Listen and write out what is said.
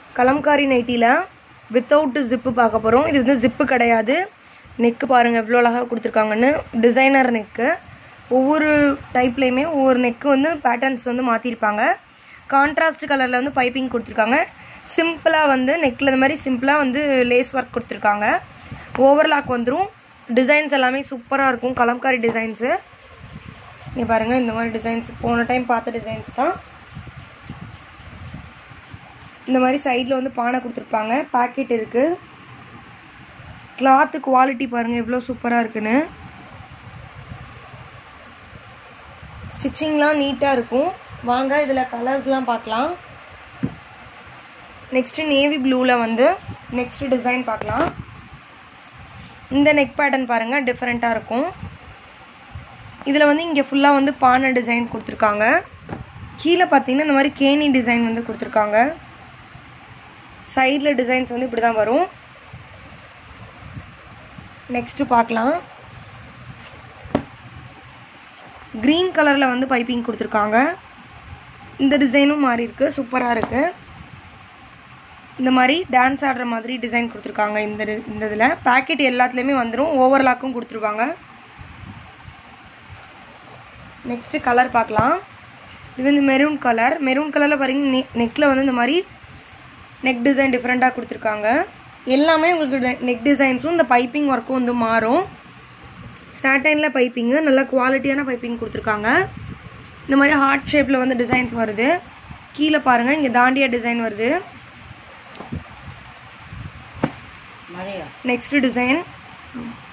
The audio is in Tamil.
கலம்காரி நைட்டியில் வித்தவுட் ஜிப்பு பார்க்க போகிறோம் இது வந்து ஜிப்பு கிடையாது நெக்கு பாருங்கள் எவ்வளோ அழகாக கொடுத்துருக்காங்கன்னு டிசைனர் நெக்கு ஒவ்வொரு டைப்லேயுமே ஒவ்வொரு நெக்கு வந்து பேட்டர்ன்ஸ் வந்து மாற்றிருப்பாங்க கான்ட்ராஸ்ட் கலரில் வந்து பைப்பிங் கொடுத்துருக்காங்க சிம்பிளாக வந்து நெக்கில் இந்த மாதிரி சிம்பிளாக வந்து லேஸ் ஒர்க் கொடுத்துருக்காங்க ஓவர்லாக் வந்துடும் டிசைன்ஸ் எல்லாமே சூப்பராக இருக்கும் கலம்காரி டிசைன்ஸு இங்கே பாருங்கள் இந்த மாதிரி டிசைன்ஸ் போன டைம் பார்த்த டிசைன்ஸ் தான் இந்த மாதிரி சைடில் வந்து பானை கொடுத்துருப்பாங்க பாக்கெட் இருக்குது கிளாத்து குவாலிட்டி பாருங்கள் எவ்வளோ சூப்பராக இருக்குன்னு ஸ்டிச்சிங்லாம் நீட்டாக இருக்கும் வாங்க இதில் கலர்ஸ்லாம் பார்க்கலாம் நெக்ஸ்ட்டு நேவி ப்ளூவில் வந்து நெக்ஸ்ட் டிசைன் பார்க்கலாம் இந்த நெக் பேட்டர்ன் பாருங்கள் டிஃப்ரெண்ட்டாக இருக்கும் இதில் வந்து இங்கே ஃபுல்லாக வந்து பானை டிசைன் கொடுத்துருக்காங்க கீழே பார்த்தீங்கன்னா இந்த மாதிரி கேணி டிசைன் வந்து கொடுத்துருக்காங்க சைடில் டிசைன்ஸ் வந்து இப்படி தான் வரும் நெக்ஸ்ட்டு பார்க்கலாம் க்ரீன் கலரில் வந்து பைப்பிங் கொடுத்துருக்காங்க இந்த டிசைனும் மாறி இருக்கு சூப்பராக இருக்குது இந்த மாதிரி டான்ஸ் ஆடுற மாதிரி டிசைன் கொடுத்துருக்காங்க இந்த டி- இந்த இதில் பேக்கெட் எல்லாத்துலேயுமே வந்துடும் ஓவர்லாக்கும் கொடுத்துருவாங்க நெக்ஸ்ட்டு கலர் பார்க்கலாம் இது வந்து மெரூன் கலர் மெரூன் கலரில் பாருங்க நெ நெக்கில் வந்து இந்த மாதிரி நெக் டிசைன் டிஃப்ரெண்ட்டாக கொடுத்துருக்காங்க எல்லாமே உங்களுக்கு நெக் டிசைன்ஸும் இந்த பைப்பிங் ஒர்க்கும் வந்து மாறும் சாட்டைனில் பைப்பிங்கு நல்ல குவாலிட்டியான பைப்பிங் கொடுத்துருக்காங்க இந்த மாதிரி ஹார்ட் ஷேப்பில் வந்து டிசைன்ஸ் வருது கீழே பாருங்கள் இங்கே தாண்டியா டிசைன் வருது மழையா நெக்ஸ்ட் டிசைன்